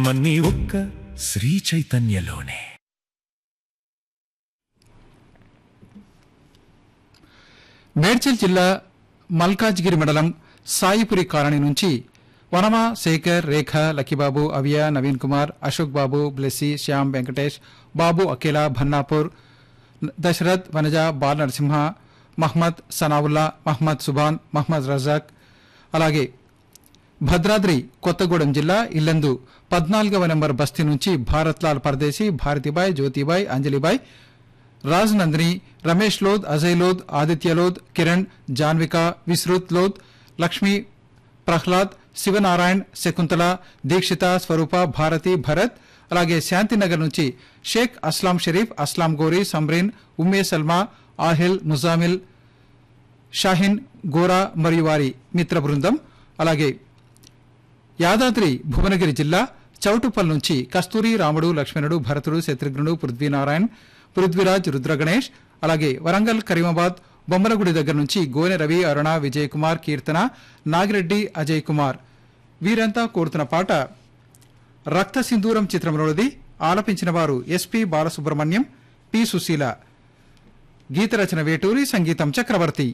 సంతోషమన్నీ ఒక్క శ్రీ చైతన్యలోనే మేడ్చల్ జిల్లా మల్కాజ్గిరి మండలం సాయిపురి కాలనీ నుంచి వనమా శేఖర్ రేఖ లక్కిబాబు అవియ నవీన్ కుమార్ అశోక్ బాబు బ్లెస్సీ శ్యామ్ వెంకటేష్ బాబు అఖిల భన్నాపూర్ దశరథ్ వనజ బాల్ నరసింహ మహ్మద్ సనావుల్లా మహ్మద్ సుబాన్ మహ్మద్ రజాక్ అలాగే భద్రాద్రి కొత్తగూడెం జిల్లా ఇల్లందు పద్నాలుగవ నెంబర్ బస్తీ నుంచి భారత్లాల్ పరదేశీ భారతిబాయ్ జ్యోతిబాయ్ అంజలిబాయ్ రాజ్ నందిని రమేష్ లోద్ అజయ్ లోద్ ఆదిత్య లోద్ కిరణ్ జాన్విక విశ్రుత్ లోద్ లక్ష్మి ప్రహ్లాద్ శివనారాయణ్ శకుంతల దీక్షిత స్వరూప భారతి భరత్ అలాగే శాంతినగర్ నుంచి షేక్ అస్లాం షరీఫ్ అస్లాం గోరీ సమ్రీన్ ఉమ్మే సల్మా ఆహిల్ ముజామిల్ షాహిన్ గోరా మరియు వారి మిత్ర బృందం అలాగే యాదాద్రి భువనగిరి జిల్లా చౌటుప్పల్ నుంచి కస్తూరి రాముడు లక్ష్మణుడు భరతుడు శత్రుఘ్నుడు పృథ్వీనారాయణ్ పృథ్వీరాజ్ రుద్రగణేష్ అలాగే వరంగల్ కరీమాబాద్ బొమ్మలగుడి దగ్గర నుంచి గోనె రవి అరుణ విజయ్ కుమార్ కీర్తన నాగిరెడ్డి అజయ్ కుమార్ వీరంతా కోరుతున్న పాట రక్త సింధూరం చిత్రంలోనిది ఆలపించిన వారు ఎస్పి బాలసుబ్రహ్మణ్యం పి సుశీల గీత రచన వేటూరి సంగీతం చక్రవర్తి